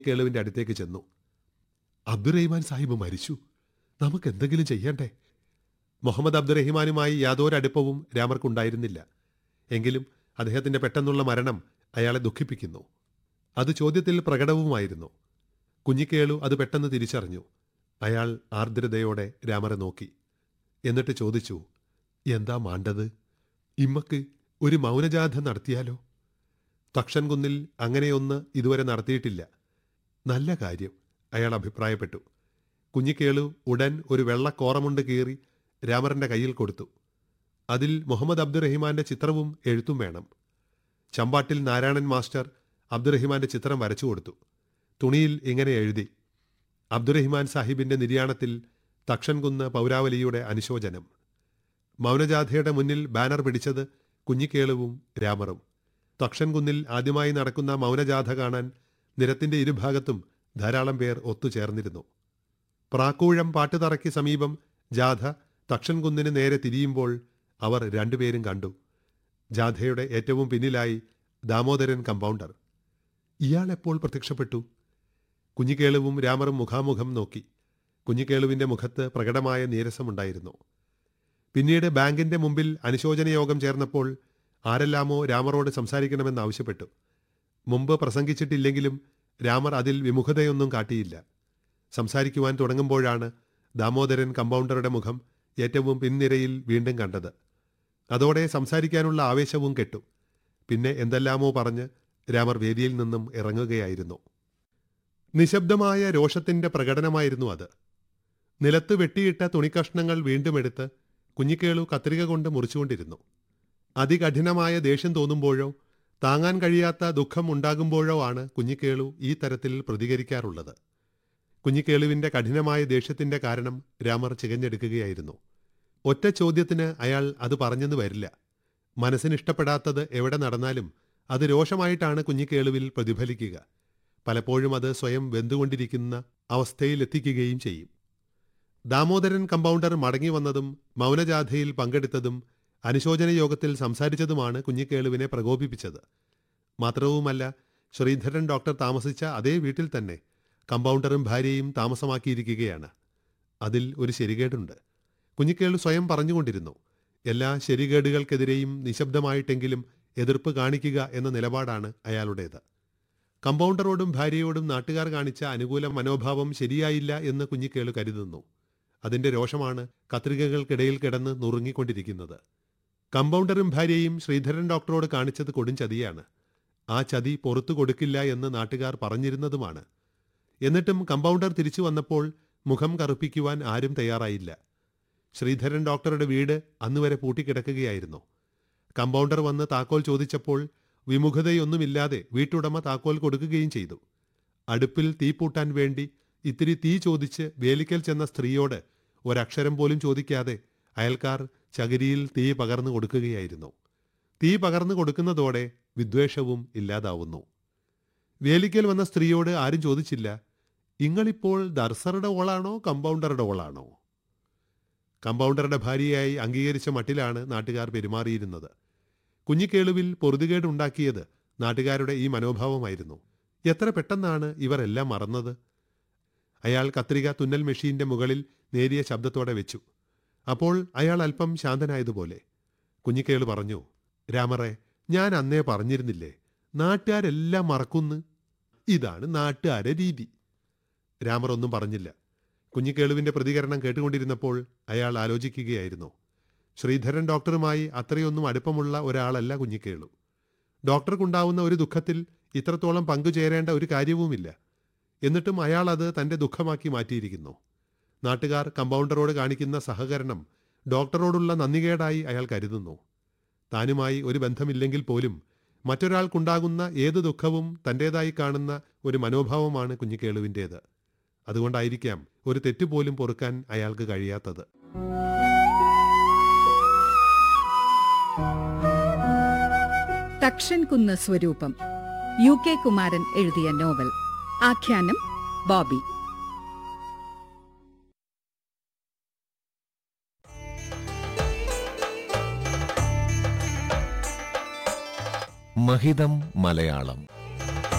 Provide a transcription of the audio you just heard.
കേളുവിന്റെ അടുത്തേക്ക് ചെന്നു അബ്ദുറഹിമാൻ സാഹിബ് മരിച്ചു നമുക്ക് എന്തെങ്കിലും ചെയ്യണ്ടേ മുഹമ്മദ് അബ്ദുറഹിമാനുമായി യാതൊരു അടുപ്പവും രാമർക്കുണ്ടായിരുന്നില്ല എങ്കിലും അദ്ദേഹത്തിന്റെ പെട്ടെന്നുള്ള മരണം അയാളെ ദുഃഖിപ്പിക്കുന്നു അത് ചോദ്യത്തിൽ പ്രകടവുമായിരുന്നു കുഞ്ഞിക്കേളു അത് പെട്ടെന്ന് തിരിച്ചറിഞ്ഞു അയാൾ ആർദ്രതയോടെ രാമറെ നോക്കി എന്നിട്ട് ചോദിച്ചു എന്താ മാണ്ടത് ഇമ്മക്ക് ഒരു മൗനജാഥ നടത്തിയാലോ തക്ഷൻകുന്നിൽ അങ്ങനെയൊന്ന് ഇതുവരെ നടത്തിയിട്ടില്ല നല്ല കാര്യം അയാൾ അഭിപ്രായപ്പെട്ടു കുഞ്ഞിക്കേളു ഉടൻ ഒരു വെള്ള കോറമുണ്ട് കീറി രാമറിന്റെ കയ്യിൽ കൊടുത്തു അതിൽ മുഹമ്മദ് അബ്ദുറഹിമാന്റെ ചിത്രവും എഴുത്തും വേണം ചമ്പാട്ടിൽ നാരായണൻ മാസ്റ്റർ അബ്ദുറഹിമാന്റെ ചിത്രം വരച്ചു കൊടുത്തു തുണിയിൽ ഇങ്ങനെ എഴുതി അബ്ദുറഹിമാൻ സാഹിബിന്റെ നിര്യാണത്തിൽ തക്ഷൻകുന്ന് പൗരാവലിയുടെ അനുശോചനം മൗനജാഥയുടെ മുന്നിൽ ബാനർ പിടിച്ചത് കുഞ്ഞിക്കേളുവും രാമറും തക്ഷൻകുന്നിൽ ആദ്യമായി നടക്കുന്ന മൗനജാഥ കാണാൻ നിരത്തിന്റെ ഇരുഭാഗത്തും ധാരാളം പേർ ഒത്തുചേർന്നിരുന്നു പ്രാക്കൂഴം പാട്ടുതറയ്ക്ക് സമീപം ജാഥ തക്ഷൻകുന്നിന് നേരെ തിരിയുമ്പോൾ അവർ രണ്ടുപേരും കണ്ടു ജാഥയുടെ ഏറ്റവും പിന്നിലായി ദാമോദരൻ കമ്പൗണ്ടർ ഇയാൾ എപ്പോൾ പ്രത്യക്ഷപ്പെട്ടു കുഞ്ഞിക്കേളുവും രാമറും മുഖാമുഖം നോക്കി കുഞ്ഞിക്കേളുവിന്റെ മുഖത്ത് പ്രകടമായ നീരസമുണ്ടായിരുന്നു പിന്നീട് ബാങ്കിന്റെ മുമ്പിൽ അനുശോചന യോഗം ചേർന്നപ്പോൾ ആരെല്ലാമോ രാമറോട് സംസാരിക്കണമെന്ന് ആവശ്യപ്പെട്ടു മുമ്പ് പ്രസംഗിച്ചിട്ടില്ലെങ്കിലും രാമർ അതിൽ വിമുഖതയൊന്നും കാട്ടിയില്ല സംസാരിക്കുവാൻ തുടങ്ങുമ്പോഴാണ് ദാമോദരൻ കമ്പൗണ്ടറുടെ മുഖം ഏറ്റവും പിൻനിരയിൽ വീണ്ടും കണ്ടത് അതോടെ സംസാരിക്കാനുള്ള ആവേശവും കെട്ടു പിന്നെ എന്തെല്ലാമോ പറഞ്ഞ് രാമർ വേദിയിൽ നിന്നും ഇറങ്ങുകയായിരുന്നു നിശബ്ദമായ രോഷത്തിന്റെ പ്രകടനമായിരുന്നു അത് നിലത്ത് വെട്ടിയിട്ട തുണിക്കഷ്ണങ്ങൾ വീണ്ടും എടുത്ത് കുഞ്ഞിക്കേളു കത്രിക കൊണ്ട് മുറിച്ചുകൊണ്ടിരുന്നു അതികഠിനമായ ദേഷ്യം തോന്നുമ്പോഴോ താങ്ങാൻ കഴിയാത്ത ദുഃഖം ഉണ്ടാകുമ്പോഴോ ആണ് കുഞ്ഞിക്കേളു ഈ തരത്തിൽ പ്രതികരിക്കാറുള്ളത് കുഞ്ഞിക്കേളുവിന്റെ കഠിനമായ ദേഷ്യത്തിന്റെ കാരണം രാമർ ചികഞ്ഞെടുക്കുകയായിരുന്നു ഒറ്റ ചോദ്യത്തിന് അയാൾ അത് പറഞ്ഞെന്ന് വരില്ല മനസ്സിനിഷ്ടപ്പെടാത്തത് എവിടെ നടന്നാലും അത് രോഷമായിട്ടാണ് കുഞ്ഞിക്കേളുവിൽ പ്രതിഫലിക്കുക പലപ്പോഴും അത് സ്വയം വെന്തുകൊണ്ടിരിക്കുന്ന അവസ്ഥയിലെത്തിക്കുകയും ചെയ്യും ദാമോദരൻ കമ്പൗണ്ടർ മടങ്ങി വന്നതും മൗനജാഥയിൽ പങ്കെടുത്തതും അനുശോചന യോഗത്തിൽ സംസാരിച്ചതുമാണ് കുഞ്ഞിക്കേളുവിനെ പ്രകോപിപ്പിച്ചത് മാത്രവുമല്ല ശ്രീധരൻ ഡോക്ടർ താമസിച്ച അതേ വീട്ടിൽ തന്നെ കമ്പൗണ്ടറും ഭാര്യയും താമസമാക്കിയിരിക്കുകയാണ് അതിൽ ഒരു ശരികേടുണ്ട് കുഞ്ഞിക്കേളു സ്വയം പറഞ്ഞുകൊണ്ടിരുന്നു എല്ലാ ശരികേടുകൾക്കെതിരെയും നിശബ്ദമായിട്ടെങ്കിലും എതിർപ്പ് കാണിക്കുക എന്ന നിലപാടാണ് അയാളുടേത് കമ്പൗണ്ടറോടും ഭാര്യയോടും നാട്ടുകാർ കാണിച്ച അനുകൂല മനോഭാവം ശരിയായില്ല എന്ന് കുഞ്ഞിക്കേളു കരുതുന്നു അതിന്റെ രോഷമാണ് കത്രികകൾക്കിടയിൽ കിടന്ന് നുറുങ്ങിക്കൊണ്ടിരിക്കുന്നത് കമ്പൗണ്ടറും ഭാര്യയും ശ്രീധരൻ ഡോക്ടറോട് കാണിച്ചത് കൊടും ചതിയാണ് ആ ചതി പുറത്തു കൊടുക്കില്ല എന്ന് നാട്ടുകാർ പറഞ്ഞിരുന്നതുമാണ് എന്നിട്ടും കമ്പൗണ്ടർ തിരിച്ചു വന്നപ്പോൾ മുഖം കറുപ്പിക്കുവാൻ ആരും തയ്യാറായില്ല ശ്രീധരൻ ഡോക്ടറുടെ വീട് അന്നുവരെ പൂട്ടിക്കിടക്കുകയായിരുന്നു കമ്പൗണ്ടർ വന്ന് താക്കോൽ ചോദിച്ചപ്പോൾ വിമുഖതയൊന്നുമില്ലാതെ വീട്ടുടമ താക്കോൽ കൊടുക്കുകയും ചെയ്തു അടുപ്പിൽ തീ പൂട്ടാൻ വേണ്ടി ഇത്തിരി തീ ചോദിച്ച് വേലിക്കൽ ചെന്ന സ്ത്രീയോട് ഒരക്ഷരം പോലും ചോദിക്കാതെ അയൽക്കാർ ചകിരിയിൽ തീ പകർന്നു കൊടുക്കുകയായിരുന്നു തീ പകർന്നു കൊടുക്കുന്നതോടെ വിദ്വേഷവും ഇല്ലാതാവുന്നു വേലിക്കൽ വന്ന സ്ത്രീയോട് ആരും ചോദിച്ചില്ല ഇങ്ങളിപ്പോൾ ദർസറുടെ ഓളാണോ കമ്പൗണ്ടറുടെ ഓളാണോ കമ്പൗണ്ടറുടെ ഭാര്യയായി അംഗീകരിച്ച മട്ടിലാണ് നാട്ടുകാർ പെരുമാറിയിരുന്നത് കുഞ്ഞിക്കേളുവിൽ പൊറുതുകേടുണ്ടാക്കിയത് നാട്ടുകാരുടെ ഈ മനോഭാവമായിരുന്നു എത്ര പെട്ടെന്നാണ് ഇവർ എല്ലാം മറന്നത് അയാൾ കത്രിക തുന്നൽ മെഷീന്റെ മുകളിൽ നേരിയ ശബ്ദത്തോടെ വെച്ചു അപ്പോൾ അയാൾ അല്പം ശാന്തനായതുപോലെ കുഞ്ഞിക്കേള് പറഞ്ഞു രാമറെ ഞാൻ അന്നേ പറഞ്ഞിരുന്നില്ലേ നാട്ടുകാരെല്ലാം മറക്കുന്നു ഇതാണ് നാട്ടുകാരെ രീതി രാമർ ഒന്നും പറഞ്ഞില്ല കുഞ്ഞിക്കേളുവിന്റെ പ്രതികരണം കേട്ടുകൊണ്ടിരുന്നപ്പോൾ അയാൾ ആലോചിക്കുകയായിരുന്നു ശ്രീധരൻ ഡോക്ടറുമായി അത്രയൊന്നും അടുപ്പമുള്ള ഒരാളല്ല കുഞ്ഞിക്കേളു ഡോക്ടർക്കുണ്ടാവുന്ന ഒരു ദുഃഖത്തിൽ ഇത്രത്തോളം പങ്കുചേരേണ്ട ഒരു കാര്യവുമില്ല എന്നിട്ടും അയാൾ അത് തന്റെ ദുഃഖമാക്കി മാറ്റിയിരിക്കുന്നു നാട്ടുകാർ കമ്പൗണ്ടറോട് കാണിക്കുന്ന സഹകരണം ഡോക്ടറോടുള്ള നന്ദികേടായി അയാൾ കരുതുന്നു താനുമായി ഒരു ബന്ധമില്ലെങ്കിൽ പോലും മറ്റൊരാൾക്കുണ്ടാകുന്ന ഏത് ദുഃഖവും തന്റേതായി കാണുന്ന ഒരു മനോഭാവമാണ് കുഞ്ഞിക്കേളുവിൻ്റേത് അതുകൊണ്ടായിരിക്കാം ഒരു തെറ്റുപോലും പൊറുക്കാൻ അയാൾക്ക് കഴിയാത്തത് തക്ഷൻ കുന്ന് സ്വരൂപം യു കെ കുമാരൻ എഴുതിയ നോവൽ ആഖ്യാനം ബോബി മഹിതം മലയാളം